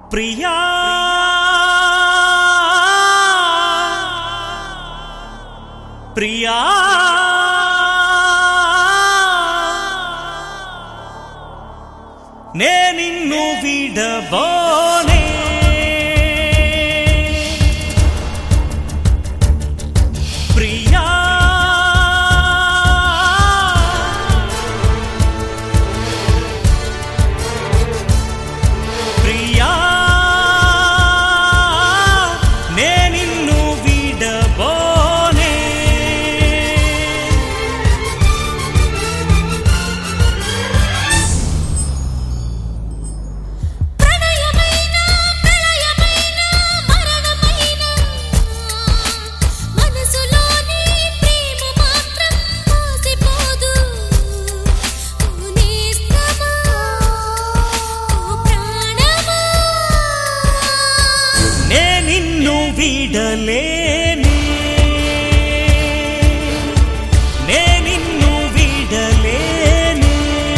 ప్రియా ప్రియా నే నిన్ను విడబోనే ప్రియా ప్రియా నే నిన్ను విడబోనే ప్రణయమైన ప్రళయమైన మరణమైన మనసులోని ప్రేమ మాత్రం మోసిపోదు ఓ నేస్తమా ఓ ప్రాణమా నే నిన్ను విడలేనే నే నిన్ను విడలేనే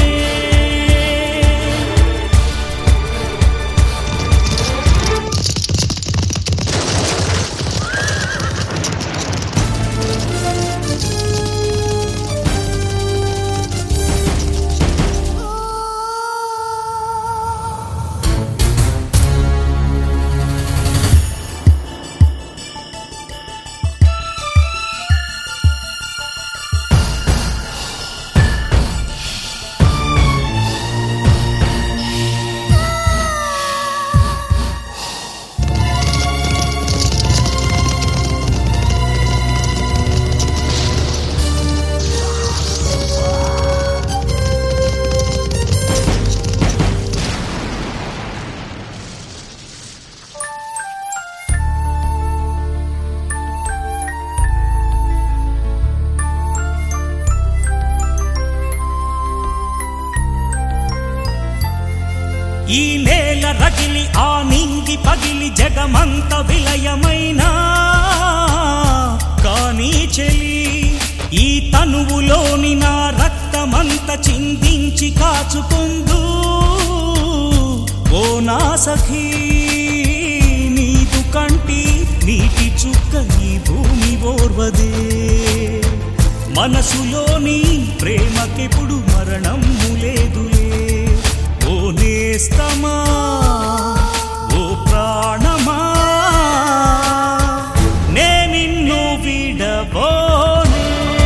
ఈ నేల రగిలి ఆ నింగి పగిలి జగమంత విలయమైనా కానీ చెలి ఈ తనువులోని నా రక్తమంత చిందించి కాచుకుందు ఓ నా సఖీ నీదు కంటి నీటి చుక్క ఈ భూమి ఓర్వదే మనసులోని ప్రేమకెప్పుడు మరణం లేదులే ఓ నేస్తమా ఓ ప్రాణమా నే నిన్ను విడబోనే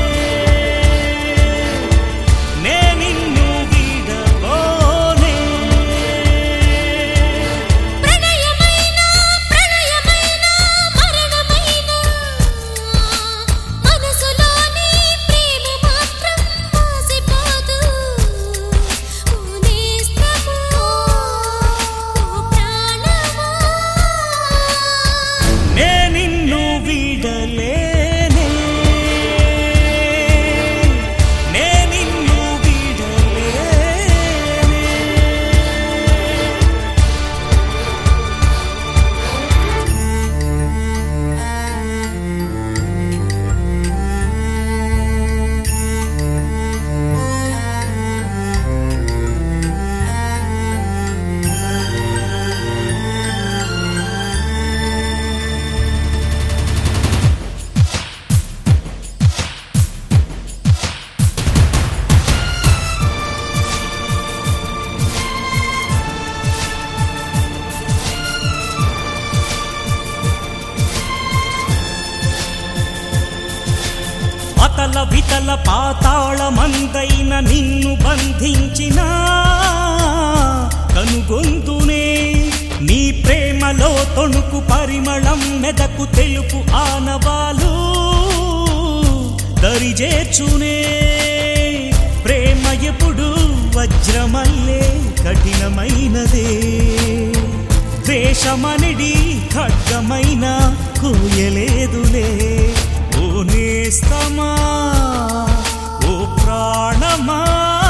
నే నిన్ను విడబోనే ప్రణయమైన ప్రళయమైన మరణమైన మనసులోని ప్రేమ మాత్రం మోసిపోదు ఓ నేస్తమా ఓ ప్రాణమా నే నిన్ను విడలేనే నే నిన్ను విడలేనే అతల వితల పాతాళ మందైన నిన్ను బంధించిన కనుగొందునే నీ ప్రేమలో తొణుకు పరిమళం మెదకు తెలుపు ఆనవాలు దరిజేర్చునే ప్రేమ ఎప్పుడు వజ్రమల్లే కఠినమైనదే ద్వేషమనిడి ఖడ్గమైన కూయలేదులే ఓ నేస్తమా ఓ ప్రాణమా